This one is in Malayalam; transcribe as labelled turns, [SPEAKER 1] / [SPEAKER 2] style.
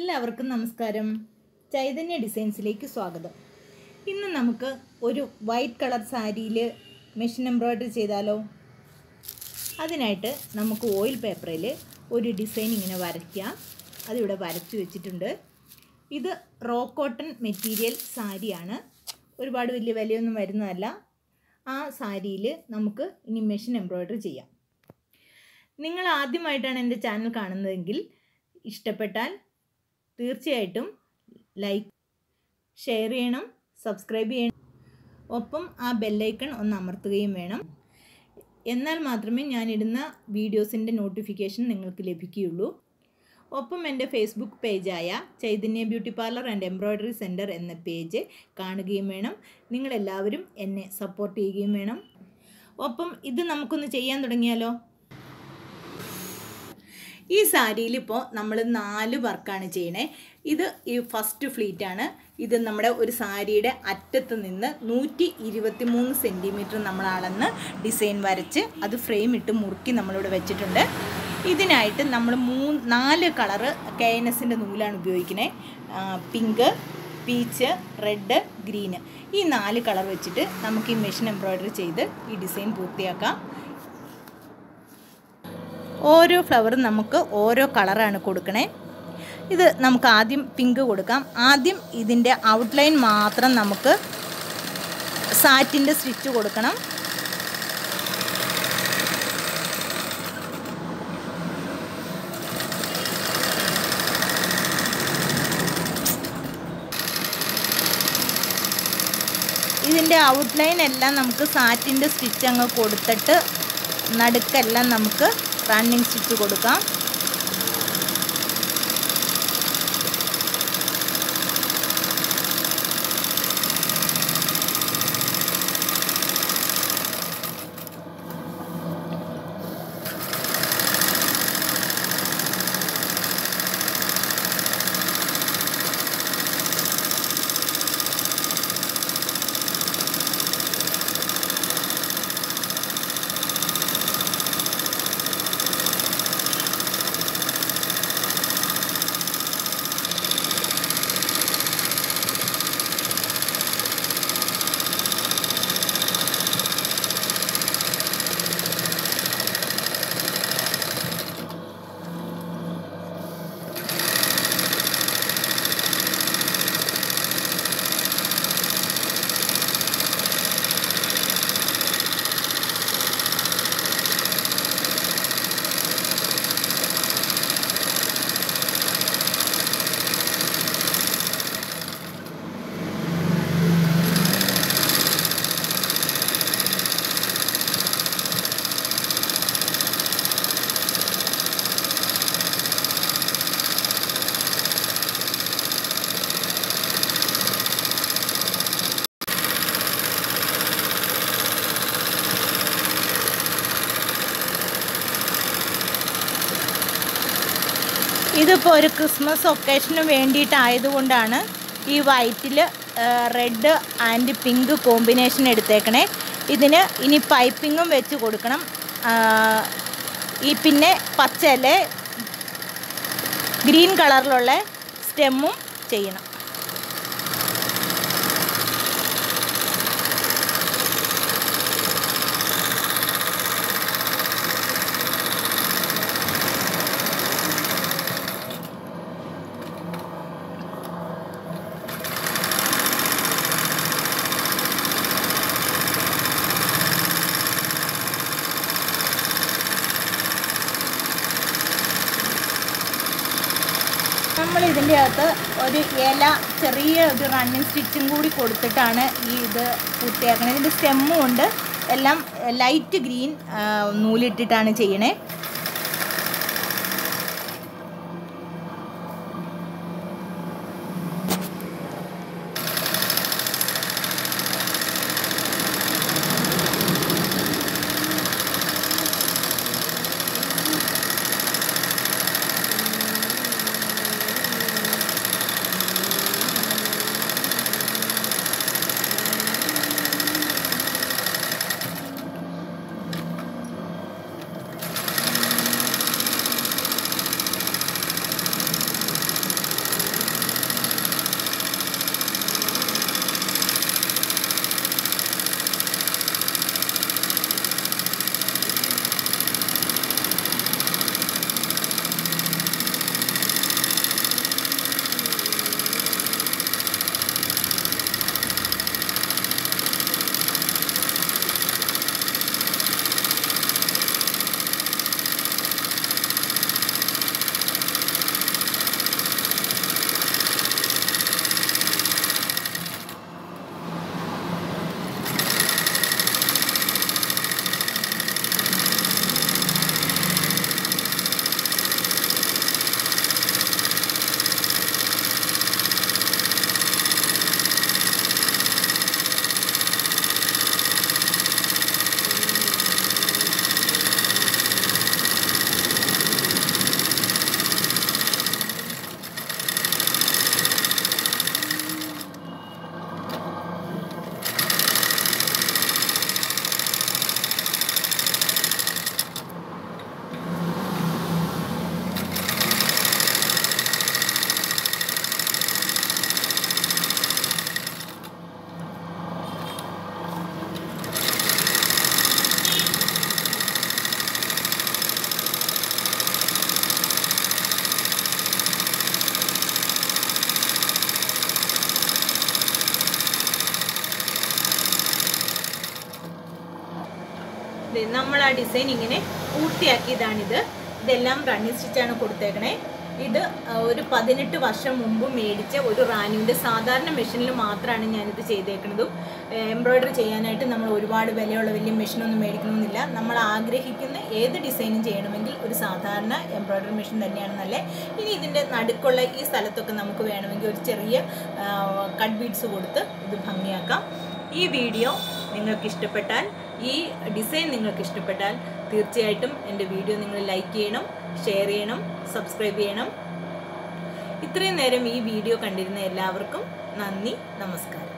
[SPEAKER 1] എല്ലാവർക്കും നമസ്കാരം ചൈതന്യ ഡിസൈൻസിലേക്ക് സ്വാഗതം ഇന്ന് നമുക്ക് ഒരു വൈറ്റ് കളർ സാരിയിൽ മെഷീൻ എംബ്രോയ്ഡറി ചെയ്താലോ അതിനായിട്ട് നമുക്ക് ഓയിൽ പേപ്പറിൽ ഒരു ഡിസൈൻ ഇങ്ങനെ വരയ്ക്കാം അതിവിടെ വരച്ചു വെച്ചിട്ടുണ്ട് ഇത് റോ കോട്ടൺ മെറ്റീരിയൽ സാരിയാണ് ഒരുപാട് വലിയ വിലയൊന്നും വരുന്നതല്ല ആ സാരിയിൽ നമുക്ക് ഇനി മെഷീൻ എംബ്രോയ്ഡറി ചെയ്യാം നിങ്ങൾ ആദ്യമായിട്ടാണ് എൻ്റെ ചാനൽ കാണുന്നതെങ്കിൽ ഇഷ്ടപ്പെട്ടാൽ തീർച്ചയായിട്ടും ലൈക്ക് ഷെയർ ചെയ്യണം സബ്സ്ക്രൈബ് ചെയ്യണം ഒപ്പം ആ ബെല്ലൈക്കൺ ഒന്ന് അമർത്തുകയും വേണം എന്നാൽ മാത്രമേ ഞാനിടുന്ന വീഡിയോസിൻ്റെ നോട്ടിഫിക്കേഷൻ നിങ്ങൾക്ക് ലഭിക്കുകയുള്ളൂ ഒപ്പം എൻ്റെ ഫേസ്ബുക്ക് പേജായ Chaitanya beauty parlour and embroidery centre എന്ന പേജ് കാണുകയും വേണം നിങ്ങളെല്ലാവരും എന്നെ സപ്പോർട്ട് ചെയ്യുകയും വേണം ഒപ്പം ഇത് നമുക്കൊന്ന് ചെയ്യാൻ തുടങ്ങിയാലോ ഈ സാരിയിൽ ഇപ്പോൾ നമ്മൾ നാല് വർക്കാണ് ചെയ്യണേ ഇത് ഈ ഫസ്റ്റ് ഫ്ലീറ്റ് ആണ് ഇത് നമ്മുടെ ഒരു സാരിയുടെ അറ്റത്ത് നിന്ന് നൂറ്റി ഇരുപത്തി മൂന്ന് സെൻറ്റിമീറ്റർ നമ്മൾ അളന്ന് ഡിസൈൻ വരച്ച് അത് ഫ്രെയിം ഇട്ട് മുറുക്കി നമ്മളിവിടെ വെച്ചിട്ടുണ്ട് ഇതിനായിട്ട് നമ്മൾ മൂ നാല് കളറ് കെ എൻ എസിൻ്റെ നൂലാണ് ഉപയോഗിക്കുന്നത് പിങ്ക് പീച്ച് റെഡ് ഗ്രീന് ഈ നാല് കളർ വെച്ചിട്ട് നമുക്ക് ഈ മെഷീൻ എംബ്രോയ്ഡറി ചെയ്ത് ഈ ഡിസൈൻ പൂർത്തിയാക്കാം ഓരോ ഫ്ലവറും നമുക്ക് ഓരോ കളറാണ് കൊടുക്കണേ ഇത് നമുക്ക് ആദ്യം പിങ്ക് കൊടുക്കാം ആദ്യം ഇതിൻ്റെ ഔട്ട്ലൈൻ മാത്രം നമുക്ക് സാറ്റിൻ്റെ സ്റ്റിച്ച് കൊടുക്കണം ഇതിൻ്റെ ഔട്ട്ലൈൻ എല്ലാം നമുക്ക് സാറ്റിൻ്റെ സ്റ്റിച്ച് അങ്ങ് കൊടുത്തിട്ട് നടുക്കെല്ലാം നമുക്ക് റണ്ണിങ് സ്റ്റിച്ച് കൊടുക്കാം ഇതിപ്പോൾ ഒരു ക്രിസ്മസ് ഒക്കേഷന് വേണ്ടിയിട്ടായതുകൊണ്ടാണ് ഈ വൈറ്റിൽ റെഡ് ആൻഡ് പിങ്ക് കോമ്പിനേഷൻ എടുത്തേക്കണേ ഇതിന് ഇനി പൈപ്പിങ്ങും വെച്ച് കൊടുക്കണം ഈ പിന്നെ പച്ചയിലെ ഗ്രീൻ കളറിലുള്ള സ്റ്റെമ്മും ചെയ്യണം നമ്മൾ ഇതിൻ്റെ അകത്ത് ഒരു ഇല ചെറിയ ഒരു റണ്ണിങ് സ്റ്റിച്ചും കൂടി കൊടുത്തിട്ടാണ് ഈ ഇത് പൂർത്തിയാക്കുന്നത് ഇതിൻ്റെ സ്റ്റെമ്മും ഉണ്ട് എല്ലാം ലൈറ്റ് ഗ്രീൻ നൂലിട്ടിട്ടാണ് ചെയ്യണേ ആ ഡിസൈൻ ഇങ്ങനെ പൂർത്തിയാക്കിയതാണിത് ഇതെല്ലാം റണ്ണി സ്റ്റിച്ചാണ് കൊടുത്തേക്കണേ ഇത് ആ, ഒരു പതിനെട്ട് വർഷം മുമ്പ് മേടിച്ച ഒരു റാനുവിൻ്റെ സാധാരണ മെഷീനിൽ മാത്രമാണ് ഞാനിത് ചെയ്തേക്കുന്നതും എംബ്രോയ്ഡറി ചെയ്യാനായിട്ട് നമ്മൾ ഒരുപാട് വിലയുള്ള വലിയ മെഷീനൊന്നും മേടിക്കണമെന്നില്ല നമ്മൾ ആഗ്രഹിക്കുന്ന ഏത് ഡിസൈനും ചെയ്യണമെങ്കിൽ ഒരു സാധാരണ എംബ്രോയ്ഡറി മെഷീൻ തന്നെയാണ് നല്ലത് ഇനി ഇതിൻ്റെ നടുക്കുള്ള ഈ സ്ഥലത്തൊക്കെ നമുക്ക് വേണമെങ്കിൽ ഒരു ചെറിയ കട്ട് ബീഡ്സ് കൊടുത്ത് ഇത് ഭംഗിയാക്കാം ഈ വീഡിയോ നിങ്ങൾക്ക് ഇഷ്ടപ്പെട്ടാൽ ഈ ഡിസൈൻ നിങ്ങൾക്ക് ഇഷ്ടപ്പെട്ടാൽ തീർച്ചയായിട്ടും എൻ്റെ വീഡിയോ നിങ്ങൾ ലൈക്ക് ചെയ്യണം ഷെയർ ചെയ്യണം സബ്സ്ക്രൈബ് ചെയ്യണം ഇത്രയും നേരം ഈ വീഡിയോ കണ്ടിരുന്ന എല്ലാവർക്കും നന്ദി നമസ്കാരം